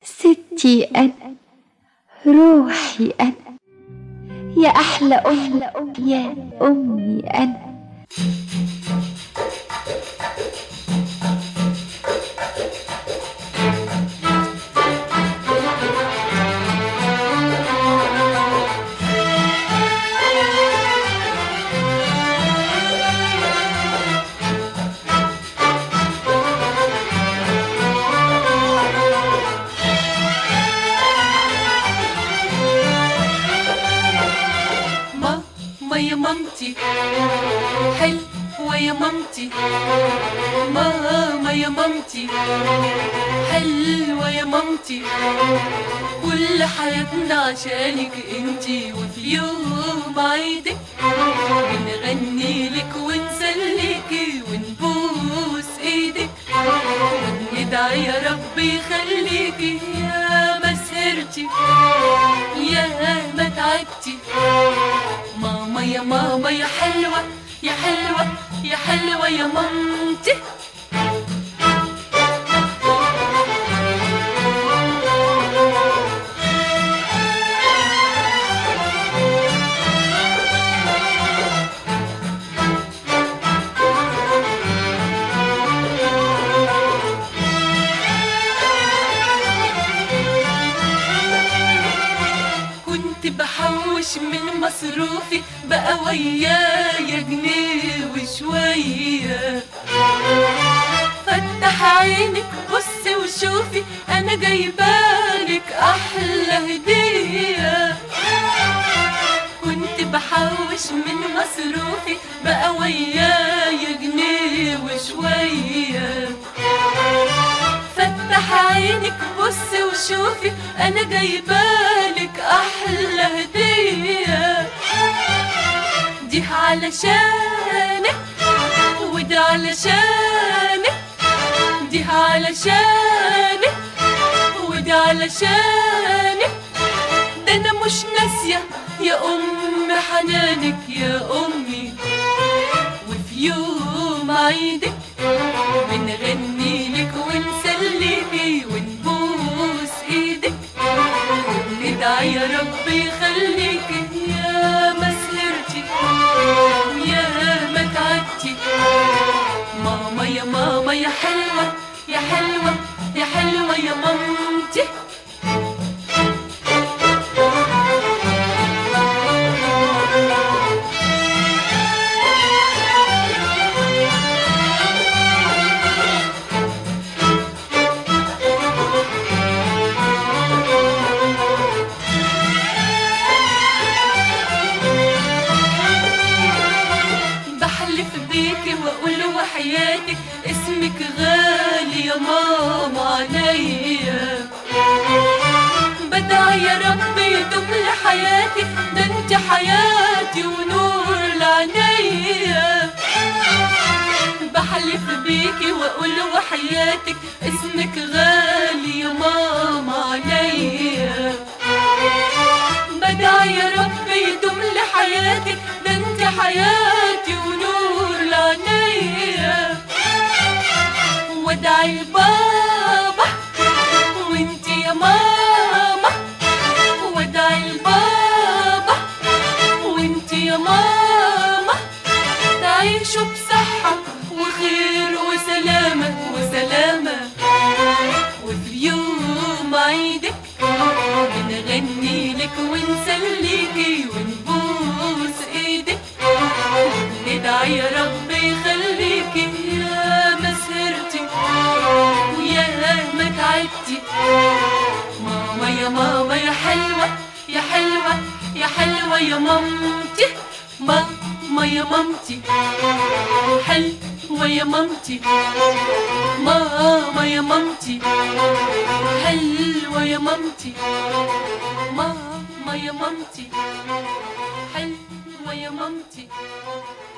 ستي أنا روحي أنا يا أحلى أم يا أمي أنا ماما يا مامتي حلوة يا مامتي ماما يا مامتي حلوة يا مامتي كل حياتنا عشانك انتي وفي يوم عيدك بنغني لك ونسليكي ونبوس ايدك وندعي يا رب يخليكي يا ما سهرتي يا ما تعبتي ماما يا ماما يا حلوة يا حلوة يا حلوة يا مامتي كنت بحوش من مصروفي بقى ويايا جنيه وشوية فتح عينك بصي وشوفي انا جايبالك احلى هدية كنت بحوش من مصروفي بقى ويايا جنيه وشوية فتح عينك بصي وشوفي انا جايبالك احلى هديه دي علشانك ودي علشانك دي علشانك ودي علشانك ده انا مش ناسيه يا ام حنانك يا امي وفي يوم عيدك بنغني لك ونسلمي ونبوس ايدك وندعي يا رب يخليك يا ما سهرتي ويا ما تعبتي ماما يا ماما يا حلوة يا حلوة يا حلوة يا مامتي بحلف بيكي واقول وحياتك اسمك غالي يا ماما عليا بدعي يا رب يدوم لحياتي ده انت حياتي ونور لعينيا بحلف بيكي واقول وحياتك اسمك غالي يا ماما عليا بدعي يا رب يدوم لحياتك ده انت حياتي ونور لعينيا وادعي البابا وانت يا ماما وادعي البابا وانت يا ماما تعيشوا بصحة وخير وسلامة وسلامة وفي يوم عيدك بنغني لك ونسليكي ونبوس ايدك ندعي يا رب يخليكي يا ما سهرتي ويا ما تعبتي ماما يا ماما يا حلوة يا حلوة يا حلوة يا مامتي ماما يا مامتي حلوة يا مامتي ماما يا مامتي حلوة يا مامتي ماما يا مامتي حلوة يا مامتي